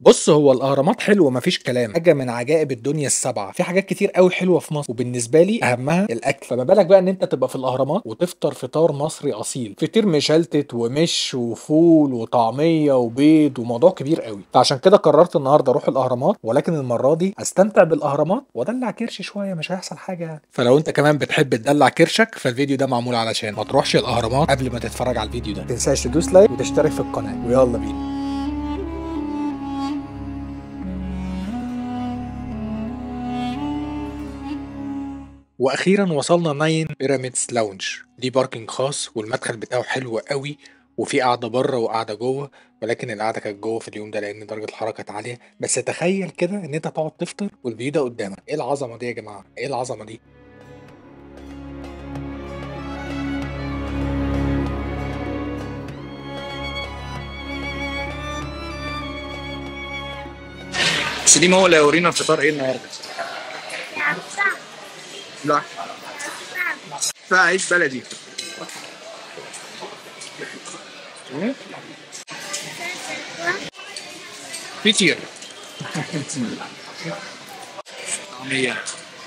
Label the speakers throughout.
Speaker 1: بص هو الاهرامات حلوه مفيش كلام حاجه من عجائب الدنيا السبعه في حاجات كتير قوي حلوه في مصر وبالنسبه لي اهمها الاكل فما بالك بقى ان انت تبقى في الاهرامات وتفطر فطار مصري اصيل فطير مشلتت ومش وفول وطعميه وبيض وموضوع كبير قوي فعشان كده قررت النهارده اروح الاهرامات ولكن المره دي استمتع بالاهرامات وادلع كرشي شويه مش هيحصل حاجه يعني فلو انت كمان بتحب تدلع كرشك فالفيديو ده معمول علشان ما تروحش الاهرامات قبل ما تتفرج على الفيديو ده متنساش تدوس لايك وتشترك في القناه ويلا بينا واخيرا وصلنا ناين بيراميدز لاونج دي باركنج خاص والمدخل بتاعه حلو قوي وفي قاعده بره وقاعده جوه ولكن القعده كانت جوه في اليوم ده لان درجه الحراره كانت عاليه بس تخيل كده ان انت تقعد تفطر والفيو ده قدامك ايه العظمه دي يا جماعه ايه العظمه دي سليم هو اللي هيورينا الفطار ايه النهارده لا فيها عيش بلدي كتير طعمية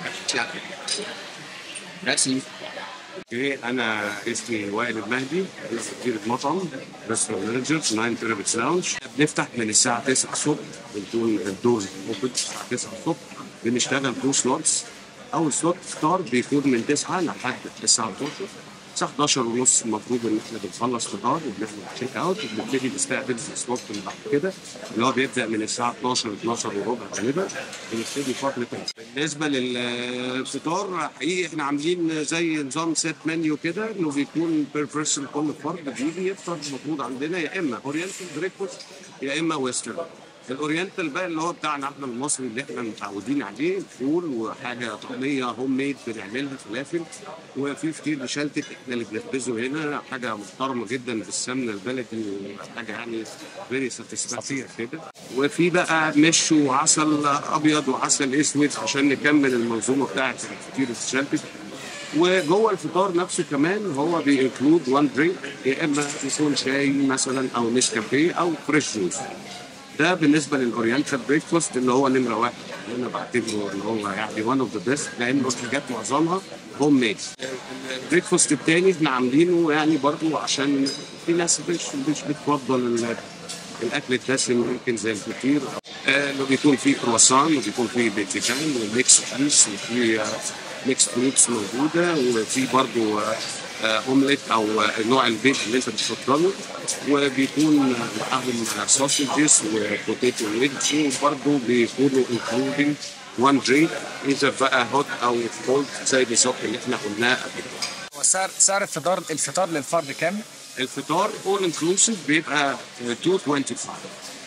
Speaker 1: رسمي
Speaker 2: اوكي انا اسمي وائل المهدي رئيس مدير مطعم ريستورانت مانجر 9 بيراميدز لاونج بنفتح من الساعه 9 الصبح بدون الدور اوبن الساعه 9 الصبح بنشتغل تو سلوتس اول سلوت فطار بيكون من 9 لحد الساعه 12 الساعه 11 ونص المفروض ان احنا بنخلص فطار وبنعمل تشيك اوت وبنبتدي نستقبل السلوت اللي بعد كده اللي هو بيبدا من الساعه 12 12 وربع غالبا بنبتدي فتره بالنسبه للفطار حقيقي احنا عاملين زي نظام سيت منيو كده انه بيكون بير بيرسون كل فرد بيجي يفطر المفروض عندنا يا اما اورينتال بريكفاست يا اما ويسترن الاورينتال بقى اللي هو بتاعنا احنا المصري اللي احنا متعودين عليه فول وحاجه طعميه هوم ميد بنعملها فلافل وفي فطير مشلتت احنا اللي بنخبزه هنا حاجه محترمه جدا بالسمنه البلدي وحاجه يعني فيري ساتسفاكتوري كده وفي بقى مش وعسل ابيض وعسل اسود عشان نكمل المنظومه بتاعت الفطير المشلتت وجوه الفطار نفسه كمان هو بينكلود وان درينك يا اما يكون شاي مثلا او نسكافيه او فريش جوز ده بالنسبه للاورينتال بريكفاست اللي هو نمره واحد اللي انا بعتبره ان هو يعني وان اوف ذا بيست لانه الحاجات معظمها هوم ميد البريكفاست التاني احنا عاملينه يعني برضو عشان في ناس مش مش بتفضل ال- الاكل الدسم يمكن زي الفطير آه، اللي بيكون فيه كرواسون وبيكون فيه بيتزان وميكس تشيز وفي آه، ميكس فروتس موجوده وفي برضو آه، آه، اومليت او آه، نوع البيت اللي انت بتفضله وبيكون معاهم سوسجز وبوتيتو ويدج وبرضه بيكونوا انكلودنج وان درينك اذا بقى هوت او كولد زي بالظبط اللي احنا قلناه قبل كده.
Speaker 1: هو سعر سعر الفطار الفطار للفرد كام؟
Speaker 2: الفطار اول انكلوسيف بيبقى 225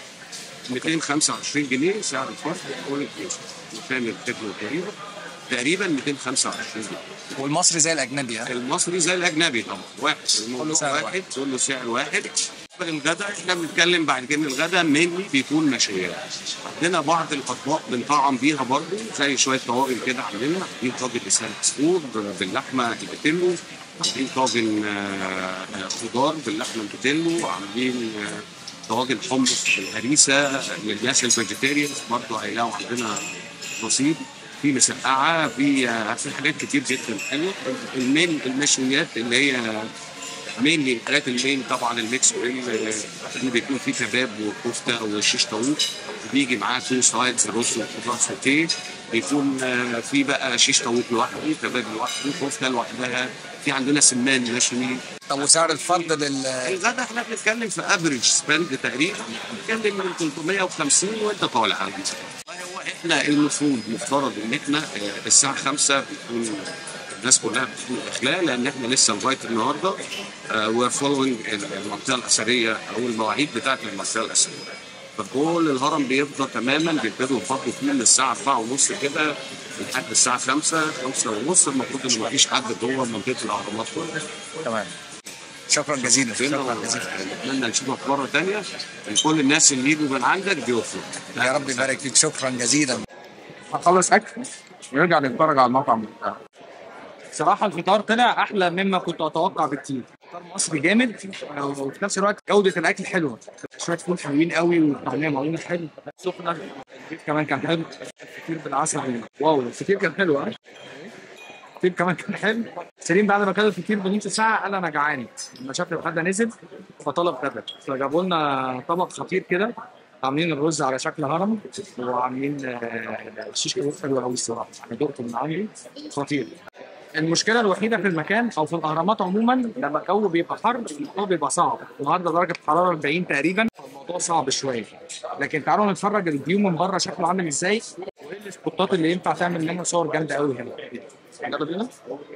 Speaker 2: 225 جنيه سعر الفرد اول انكلوسيف وكان الخدمه تقريبا تقريبا 225 جنيه
Speaker 1: والمصري زي الاجنبي ها؟
Speaker 2: المصري زي الاجنبي طبعا واحد الموضوع
Speaker 1: سعر
Speaker 2: واحد,
Speaker 1: واحد.
Speaker 2: كله سعر واحد الغداء احنا بنتكلم بعد كده الغداء مينلي بيكون مشويات عندنا بعض الاطباق بنطعم بيها برضو زي شويه طواجن كده عندنا عاملين طاجن لسان مسعود باللحمه البتلو عاملين طاجن آه، آه، خضار باللحمه البتلو عاملين آه، طواجن حمص بالهريسه للناس الفيجيتيريانز برضو هيلاقوا عندنا نصيب في مسقعه في آه، في حاجات كتير جدا حلوه المين المشويات اللي هي مينلي الحاجات المين طبعا الميكس جريل آه، اللي بيكون فيه كباب وكفته وشيش طاووق بيجي معاه تو سايدز رز وخضار سوتيه بيكون آه، في بقى شيش طاووق لوحده كباب لوحده كفته لوحدها في عندنا سمان مشوي
Speaker 1: طب وسعر الفرد لل
Speaker 2: الغدا احنا بنتكلم في افريج سبند تقريبا بنتكلم من 350 وانت طالع والله هو احنا المفروض مفترض ان احنا آه، الساعه 5 بيكون الناس كلها بتكون داخلاه لان احنا لسه لغايه النهارده وير فولوينج المنطقه الاثريه او المواعيد بتاعت المنطقه الاثريه فكل الهرم بيفضى تماما بيبتدوا يفضوا فيه من الساعه 4 ونص كده لحد الساعه 5 5 ونص المفروض ان مفيش حد جوه منطقه الاهرامات كلها
Speaker 1: تمام شكرا جزيلا شكرا جزيلا
Speaker 2: نتمنى نشوفك مره ثانيه كل الناس اللي يجوا من عندك بيوفوا
Speaker 1: يا رب يبارك فيك شكرا جزيلا
Speaker 3: هخلص اكل ونرجع نتفرج على المطعم بتاعه
Speaker 4: صراحة الفطار طلع أحلى مما كنت أتوقع بكتير
Speaker 3: فطار مصري جامد وفي نفس الوقت جوده الاكل حلوه شويه فول حلوين قوي والطعميه معموله حلو سخنه الفطير كمان كان حلو الفطير بالعسل واو الفطير كان حلو ها الفطير كمان كان حلو سليم بعد ما كان الفطير بنص ساعه قال انا جعان لما شاف الغدا نزل فطلب غدا فجابوا لنا طبق خطير كده عاملين الرز على شكل هرم وعاملين آه، شيش كباب حلو قوي الصراحه انا دقته من عندي خطير المشكله الوحيده في المكان او في الاهرامات عموما لما الجو بيبقى حر الجو بيبقى صعب النهارده درجه الحراره 40 تقريبا الموضوع صعب شويه لكن تعالوا نتفرج الفيو من بره شكله عامل ازاي وايه السبوتات اللي ينفع تعمل منها صور جامده قوي هنا يلا بينا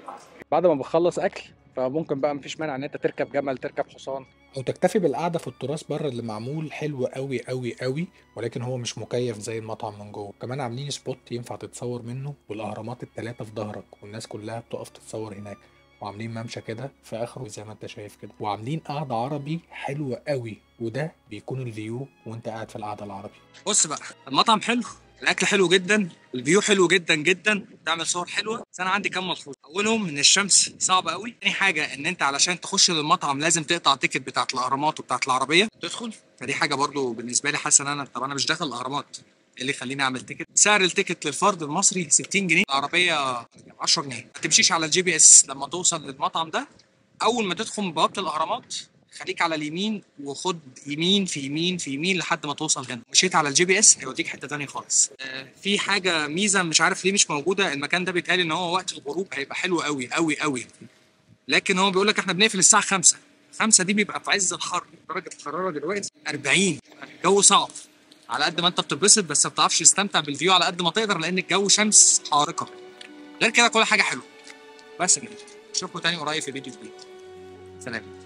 Speaker 1: بعد ما بخلص اكل فممكن بقى مفيش مانع ان انت تركب جمل تركب حصان او تكتفي بالقعده في التراث بره اللي معمول حلو قوي قوي قوي ولكن هو مش مكيف زي المطعم من جوه كمان عاملين سبوت ينفع تتصور منه والاهرامات التلاتة في ظهرك والناس كلها بتقف تتصور هناك وعاملين ممشى كده في اخره زي ما انت شايف كده وعاملين قعده عربي حلوه قوي وده بيكون الفيو وانت قاعد في القعده العربي
Speaker 3: بص بقى المطعم حلو الاكل حلو جدا الفيو حلو جدا جدا تعمل صور حلوه بس انا عندي كام ملحوظه اولهم ان الشمس صعبه قوي تاني حاجه ان انت علشان تخش للمطعم لازم تقطع تيكت بتاعت الاهرامات وبتاعت العربيه تدخل فدي حاجه برضو بالنسبه لي حاسس ان انا طب انا مش داخل الاهرامات إيه اللي يخليني اعمل تيكت سعر التيكت للفرد المصري 60 جنيه العربيه 10 جنيه ما تمشيش على الجي بي اس لما توصل للمطعم ده اول ما تدخل من بوابه الاهرامات خليك على اليمين وخد يمين في يمين في يمين لحد ما توصل هنا مشيت على الجي بي اس هيوديك حته تانية خالص آه، في حاجه ميزه مش عارف ليه مش موجوده المكان ده بيتقال ان هو وقت الغروب هيبقى حلو قوي قوي قوي لكن هو بيقول لك احنا بنقفل الساعه 5 5 دي بيبقى في عز الحر درجه الحراره دلوقتي 40 الجو صعب على قد ما انت بتتبسط بس ما بتعرفش تستمتع بالفيو على قد ما تقدر لان الجو شمس حارقه غير كده كل حاجه حلوه بس كده اشوفكم تاني قريب في فيديو جديد سلام